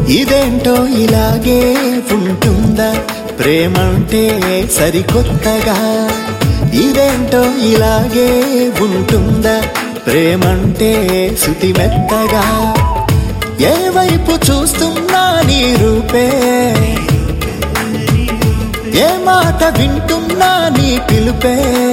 ఇదేంటో ఇలాగే ఉంటుందా ప్రేమంటే సరికొత్తగా ఇదేంటో ఇలాగే ఉంటుందా ప్రేమంటే శృతి మెత్తగా ఏ వైపు చూస్తున్నా నీ రూపే ఏ మాట వింటున్నా నీ పిలుపే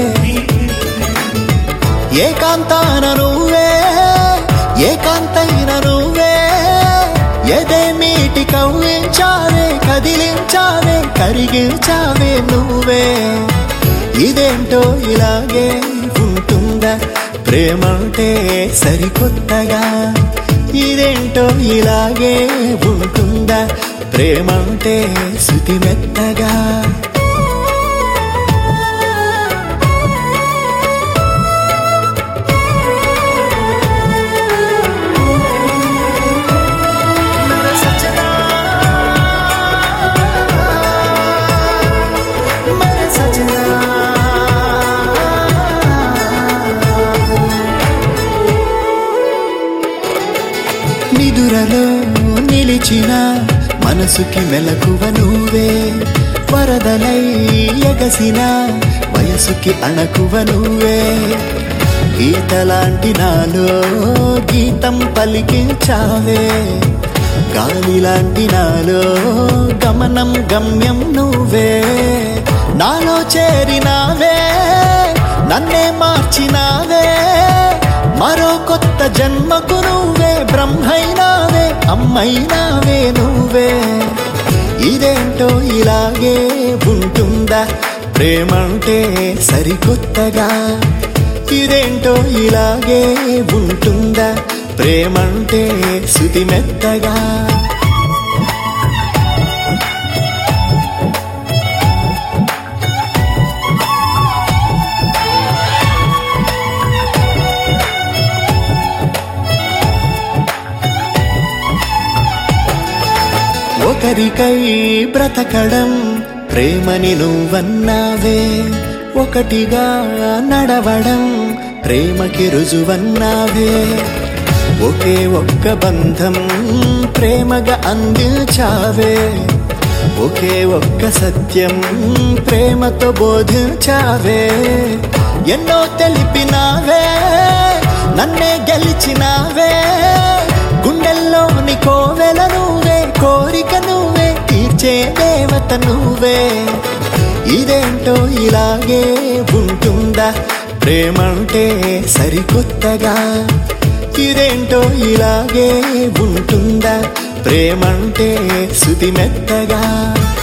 ఏకాంతాన నువ్వే ఏకాంతైన నువ్వే ఎదేమీటి కవ్వించావే కదిలించావే కరిగించావే నువ్వే ఇదేంటో ఇలాగే ఉంటుందా ప్రేమంటే సరికొత్తగా ఇదేంటో ఇలాగే ఉంటుందా ప్రేమంటే శృతి మెత్తగా నిదురలో నిలిచిన మనసుకి మెలకువ నువ్వే వరదలై ఎగసిన వయసుకి అణకువ నువ్వే గీతలాంటి నాలో గీతం పలికించావే గాలిలాంటి నాలో గమనం గమ్యం నువ్వే నాలో చేరినావే నన్నే మార్చినావే మరో కొత్త జన్మకు నువ్వే బ్రహ్మైనావే అమ్మైనావే నువ్వే ఇదేంటో ఇలాగే ఉంటుందా ప్రేమంటే సరికొత్తగా ఇదేంటో ఇలాగే ఉంటుందా ప్రేమంటే శృతి మెత్తగా ఒకరికై బ్రతకడం ప్రేమని నువ్వన్నావే ఒకటిగా నడవడం ప్రేమకి రుజువన్నావే ఒకే ఒక్క బంధం ప్రేమగా అందించావే ఒకే ఒక్క సత్యం ప్రేమతో బోధించావే ఎన్నో తెలిపినావే నన్నే గెలిచినావే గుండెల్లోని కోవెల నువ్వే కోరిక నువ్వే తీర్చే దేవత నువ్వే ఇదేంటో ఇలాగే ఉంటుందా ప్రేమంటే సరికొత్తగా ఇదేంటో ఇలాగే ఉంటుందా ప్రేమంటే శృతి మెత్తగా